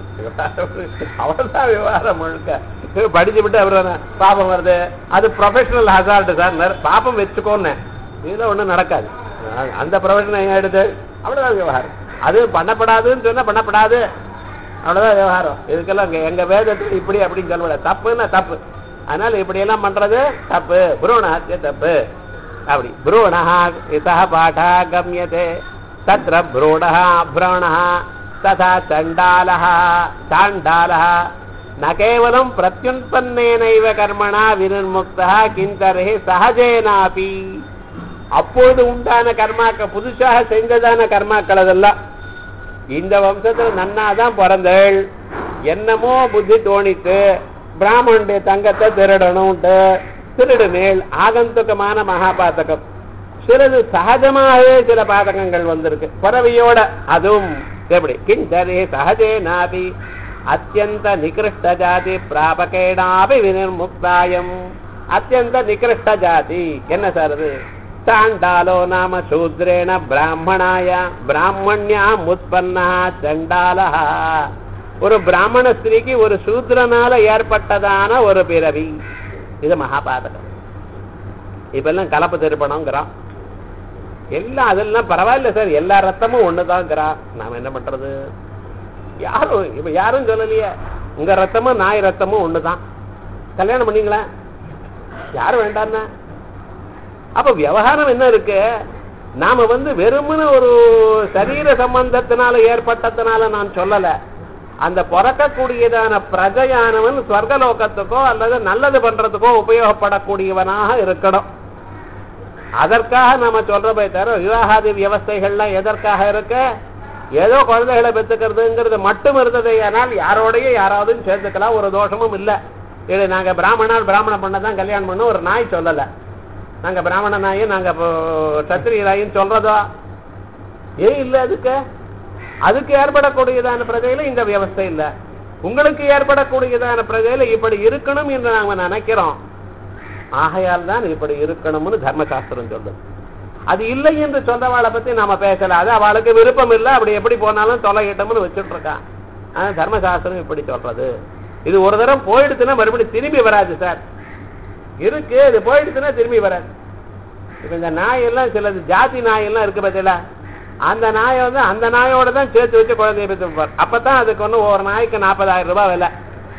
அவர்தான் விவகாரம் முழுக்க படிச்சு விட்டு அவர் பாப்பம் வருது அது ப்ரொஃபஷனல் ஹசார்டு சார் பாப்பம் வச்சுக்கோன்னு இதுல ஒண்ணும் நடக்காது அஹ் அந்த ப்ரொஃபஷன் எடுத்து அவ்வளவுதான் விவகாரம் அது பண்ணப்படாதுன்னு சொன்னா பண்ணப்படாது அவ்வளவுதான் விவகாரம் இதுக்கெல்லாம் இங்க எங்க வேதத்துல இப்படி அப்படின்னு சொல்ல தப்புன்னா தப்பு அதனால இப்படி எல்லாம் பண்றது தப்பு புரோணஹத்திய தப்பு அப்படி புரோணஹ இசக பாடா கம்யதே தத்ர புரோணஹ புராணஹ ததா சண்டாலஹ சாண்டாலஹ ந கேவலம் பிரத்யுன்பன்னேனைவ கர்மணா வினிர்முக்தா கிந்தர்ஹி சகஜேனாபி அப்பொழுது உண்டான கர்மாக்கள் புதுசாக செஞ்சதான கர்மாக்கள் அதெல்லாம் இந்த வம்சத்துல நன்னாதான் பிறந்தள் என்னமோ புத்தி தோணித்து பிராமணனுடைய தங்கத்தை திருடணும்ட்டு திருடுமேல் ஆகந்துக்கமான மகாபாதகம் சிறிது சகஜமாகவே சில பாதகங்கள் வந்திருக்கு பறவையோட அதுவும் எப்படி கிஞ்சரே சகஜே நாபி அத்தியந்த நிகிருஷ்ட ஜாதி பிராபகேடாபி வினிர்முக்தாயம் அத்தியந்த நிகிருஷ்ட ஜாதி என்ன சார் அது சாண்டாலோ நாம சூத்ரேண பிராமணாய பிராமணியாம் உற்பன்னா சண்டாலா ஒரு பிராமண ஸ்திரீக்கு ஒரு சூத்ரனால ஏற்பட்டதான ஒரு பிறவி இது மகாபாதகம் இப்ப எல்லாம் கலப்பு திருப்பணம்ங்கிறான் எல்லாம் அதெல்லாம் பரவாயில்ல சார் எல்லா ரத்தமும் ஒண்ணுதாங்கிறான் நாம என்ன பண்றது யாரும் இப்ப யாரும் சொல்லலையே உங்க ரத்தமும் நாய் ரத்தமும் ஒண்ணுதான் கல்யாணம் பண்ணீங்களா யாரும் வேண்டாம்னா அப்ப விவகாரம் என்ன இருக்கு நாம வந்து வெறுமன ஒரு சரீர சம்பந்தத்தினால ஏற்பட்டதுனால நான் சொல்லல அந்த பிறக்கக்கூடியதான பிரஜையானவன் ஸ்வர்கலோகத்துக்கோ அல்லது நல்லது பண்றதுக்கோ உபயோகப்படக்கூடியவனாக இருக்கணும் அதற்காக நம்ம சொல்றபே தவிர விவாகாதி வியவஸ்தைகள்லாம் எதற்காக இருக்கு ஏதோ குழந்தைகளை பெற்றுக்கிறதுங்கிறது மட்டும் இருந்ததே ஆனால் யாரோடையும் யாராவது சேர்த்துக்கலாம் ஒரு தோஷமும் இல்லை இது நாங்க பிராமணர் பிராமண பண்ண தான் கல்யாணம் பண்ண ஒரு நாய் சொல்லல நாங்க பிராமண நாயும் நாங்க இப்போ சத்திரிய நாயும் சொல்றதோ ஏன் இல்லை அதுக்கு அதுக்கு ஏற்படக்கூடியதான பிரஜையில இந்த வியவஸ்தை இல்ல உங்களுக்கு ஏற்படக்கூடியதான பிரஜையில இப்படி இருக்கணும் என்று நாம நினைக்கிறோம் ஆகையால் தான் இப்படி இருக்கணும்னு தர்மசாஸ்திரம் சொல்லுது அது இல்லை என்று சொல்றவாளை பத்தி நாம பேசல அது அவளுக்கு விருப்பம் இல்லை அப்படி எப்படி போனாலும் தொலைகிட்டோம்னு வச்சுட்டு இருக்கான் ஆனா தர்மசாஸ்திரம் இப்படி சொல்றது இது ஒரு தரம் போயிடுச்சுன்னா மறுபடியும் திரும்பி வராது சார் இருக்கு இது போயிடுச்சுன்னா திரும்பி வராது இப்ப இந்த நாயெல்லாம் சிலது ஜாதி நாயெல்லாம் இருக்கு பார்த்தீங்களா அந்த நாயை வந்து அந்த நாயோட தான் சேர்த்து வச்சு குழந்தைய பெற்றுப்பார் அப்பதான் அதுக்கு ஒன்று ஒரு நாய்க்கு நாற்பதாயிரம் ரூபாய் விலை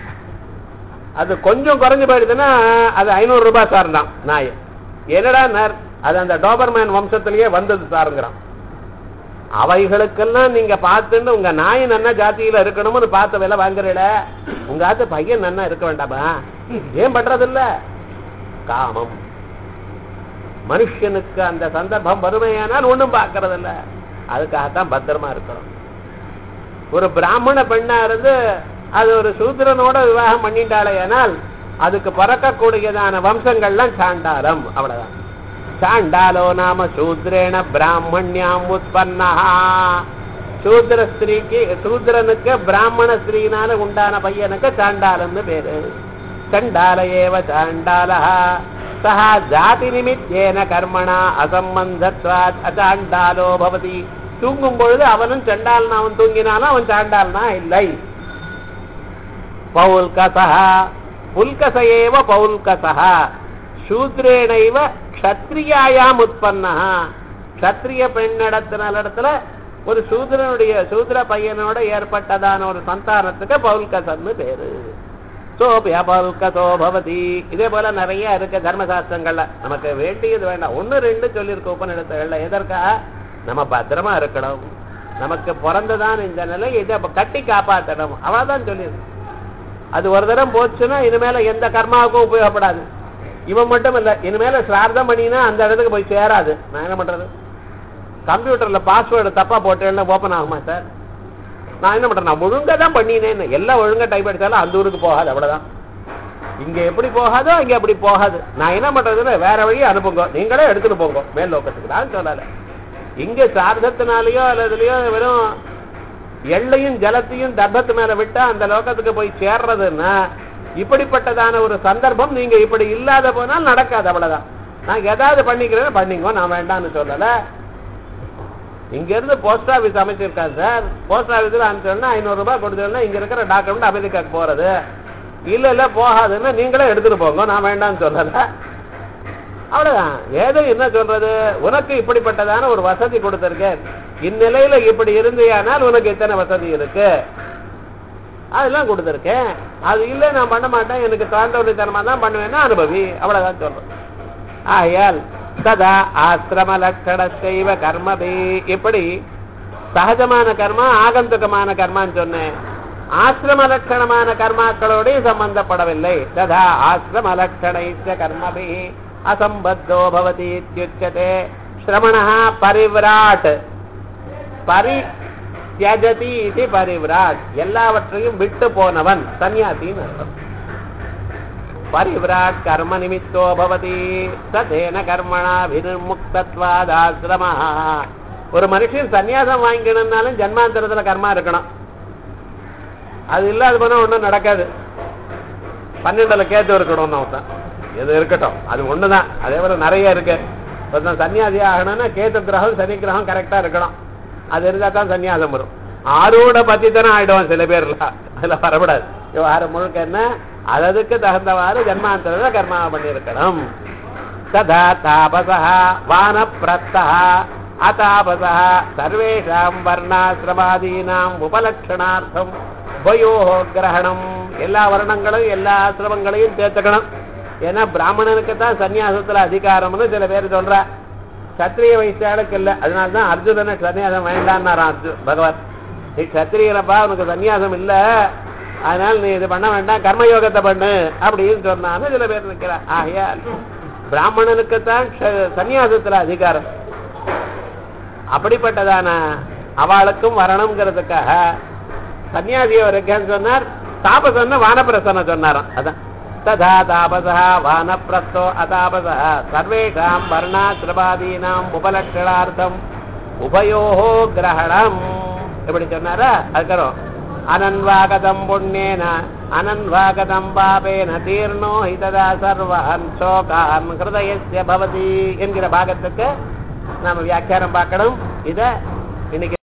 அது கொஞ்சம் குறைஞ்சு போயிடுதுன்னா அது ஐநூறு ரூபாய் சார் தான் நாய் என்னடா நார் அது அந்த டோபர்மேன் வம்சத்திலேயே வந்தது சாருங்கிறான் அவைகளுக்கெல்லாம் நீங்க பார்த்துட்டு உங்க நாய் நன்னா ஜாத்தியில இருக்கணும்னு பார்த்த விலை வாங்குறீல உங்க ஆத்து பையன் நன்னா இருக்க வேண்டாமா ஏன் பண்றது இல்ல காமம் மனுஷனுக்கு அந்த சந்தர்ப்பம் வறுமையானால் ஒண்ணும் பார்க்கறது இல்ல அதுக்காகத்தான் பத்திரமா இருக்கணும் ஒரு பிராமண பெண்ணா இருந்து அது ஒரு சூத்திரனோட விவாகம் பண்ணிட்டாலே ஆனால் அதுக்கு பறக்கக்கூடியதான வம்சங்கள்லாம் சாண்டாலம் அவ்வளவுதான் சாண்டாலோ நாம சூத்ரேண பிராமணியாம் உற்பன்னா சூத்திர ஸ்திரீக்கு சூத்திரனுக்கு பிராமண ஸ்திரீனால உண்டான பையனுக்கு சாண்டாலன்னு பேரு சண்டால ஏவ சாண்டால சஹா ஜாதி நிமித்தேன கர்மணா அசம்பந்தத்வாத் அசாண்டாலோ பவதி தூங்கும் பொழுது அவனும் சண்டால்னா அவன் தூங்கினாலும் அவன் சாண்டால்னா இல்லை பௌல்கசா புல்கச ஏவ பௌல்கசா சூத்ரேணைவ க்ஷத்ரியாயாம் உற்பன்னா க்ஷத்ரிய பெண்ணிடத்தினிடத்துல ஒரு சூத்ரனுடைய சூத்ர பையனோட ஏற்பட்டதான ஒரு சந்தானத்துக்கு பௌல்கசன்னு பேரு சோபி அபௌல்கசோ பவதி இதே போல நிறைய இருக்கு தர்மசாஸ்திரங்கள்ல நமக்கு வேண்டியது வேண்டாம் ஒன்னு ரெண்டு சொல்லியிருக்க உபநிடத்துகள்ல எதற்கா நம்ம பத்திரமா இருக்கணும் நமக்கு பிறந்ததான் இந்த நிலை இதை கட்டி காப்பாற்றணும் அவ்வளவுதான் சொல்லியிருக்கு அது ஒரு தரம் போச்சுன்னா இனிமேல எந்த கர்மாவுக்கும் உபயோகப்படாது இவன் மட்டும் இல்ல இனிமேல சிரார்த்தம் பண்ணினா அந்த இடத்துக்கு போய் சேராது நான் என்ன பண்றது கம்ப்யூட்டர்ல பாஸ்வேர்டு தப்பா போட்டேன்னா ஓபன் ஆகுமா சார் நான் என்ன பண்றேன் நான் ஒழுங்கா தான் பண்ணினேன் எல்லாம் ஒழுங்கா டைப் அடிச்சாலும் அந்த ஊருக்கு போகாது அவ்வளவுதான் இங்க எப்படி போகாதோ இங்க அப்படி போகாது நான் என்ன பண்றதுன்னு வேற வழியை அனுப்புங்க நீங்களே எடுத்துட்டு போங்க மேல் லோக்கத்துக்கு நான் சொல்லல இங்க சார்த்தத்தினாலேயோ அல்லதுலயோ வெறும் எள்ளையும் ஜலத்தையும் தர்ப்பத்து மேல விட்டா அந்த லோகத்துக்கு போய் சேர்றதுன்னா இப்படிப்பட்டதான ஒரு சந்தர்ப்பம் நீங்க இப்படி இல்லாத போனால் நடக்காது அவ்வளவுதான் நான் ஏதாவது பண்ணிக்கிறேன் பண்ணிக்கோ நான் வேண்டாம்னு சொல்லல இங்க இருந்து போஸ்ட் ஆபீஸ் அமைச்சிருக்காங்க சார் போஸ்ட் ஆபீஸ்ல அனுப்பிச்சோம்னா ஐநூறு ரூபாய் கொடுத்தோம்னா இங்க இருக்கிற டாக்குமெண்ட் அமெரிக்காக்கு போறது இல்ல இல்ல போகாதுன்னு நீங்களே எடுத்துட்டு போங்க நான் வேண்டாம்னு சொல்லல அவ்வளவுதான் ஏதோ என்ன சொல்றது உனக்கு இப்படிப்பட்டதான ஒரு வசதி கொடுத்திருக்கேன் இந்நிலையில இப்படி இருந்தியானால் உனக்கு இத்தனை வசதி இருக்கு அதெல்லாம் கொடுத்துருக்கேன் அது இல்லை நான் பண்ண மாட்டேன் எனக்கு தாண்டவரித்தனமா தான் பண்ணுவேன்னா அனுபவி அவ்வளவுதான் சொல்றேன் ஆகையால் சதா ஆசிரம லட்சண செய்வ கர்மபி இப்படி சகஜமான கர்மா ஆகந்துகமான கர்மான்னு சொன்னேன் ஆசிரம லட்சணமான கர்மாக்களோடய சம்பந்தப்படவில்லை ததா ஆசிரம லட்சணைச்ச கர்மபி அசம்பத்தோ பவதி இத்யுச்சதே ஸ்ரமணः பரிவிராட் பரி தியஜதி இது பரிவிராட் எல்லாவற்றையும் விட்டு போனவன் சன்னியாசின்னு அர்த்தம் பரிவிராட் கர்ம நிமித்தோ பவதி சதேன கர்மணா வினிர்முக்தத்வாதாசிரமா ஒரு மனுஷன் சன்னியாசம் வாங்கிக்கணும்னாலும் ஜன்மாந்தரத்துல கர்மா இருக்கணும் அது இல்லாத போனா ஒண்ணும் நடக்காது பன்னெண்டுல கேத்து இருக்கணும் அவன் எது இருக்கட்டும் அது ஒண்ணுதான் அதே போல நிறைய இருக்கு ஒருத்தன் சன்னியாசி ஆகணும்னா கேத்து கிரகம் சனி கிரகம் கரெக்டா இருக்கணும் அது இருந்தா தான் சன்னியாசம் வரும் ஆரோட பத்தி தானே ஆயிடுவான் சில பேர்ல அதுல வரக்கூடாது விவகாரம் முழுக்க என்ன அததுக்கு தகுந்தவாறு ஜன்மாந்தர கர்மா பண்ணியிருக்கணும் ததா தாபசா வானப்பிரத்தா அதாபசா சர்வேஷாம் வர்ணாசிரமாதீனாம் உபலட்சணார்த்தம் உபயோ கிரகணம் எல்லா வருணங்களும் எல்லா ஆசிரமங்களையும் சேர்த்துக்கணும் ஏன்னா பிராமணனுக்கு தான் சன்னியாசத்துல அதிகாரம்னு சில பேர் சொல்றா சத்திரிய வைசியாளுக்கு இல்ல அதனாலதான் அர்ஜுனனை சன்னியாசம் வேண்டான்னாராம் அர்ஜுன் பகவான் நீ சத்திரியனப்பா உனக்கு சன்னியாசம் இல்ல அதனால நீ இது பண்ண வேண்டாம் கர்மயோகத்தை பண்ணு அப்படின்னு சொன்னான்னு சில பேர் நிக்கிறா ஆகையால் பிராமணனுக்கு தான் சன்னியாசத்துல அதிகாரம் அப்படிப்பட்டதான அவளுக்கும் வரணுங்கிறதுக்காக சன்னியாசியை இருக்கேன்னு சொன்னார் தாபசன்னு வானப்பிரசன சொன்னாராம் அதான் ததா தாபசா வானப்பிரஸ்தோ அதாபசா சர்வேஷாம் வர்ணாசிரபாதீனாம் உபலட்சணார்த்தம் உபயோகோ கிரகணம் எப்படி சொன்னாரா அதுக்கறம் அனன்வாகதம் புண்ணியேன அனன்வாகதம் பாபேன தீர்ணோ ஹிததா சர்வான் சோகான் ஹிருதயஸ்ய பவதி என்கிற பாகத்துக்கு நாம வியாக்கியானம் பார்க்கணும் இத இன்னைக்கு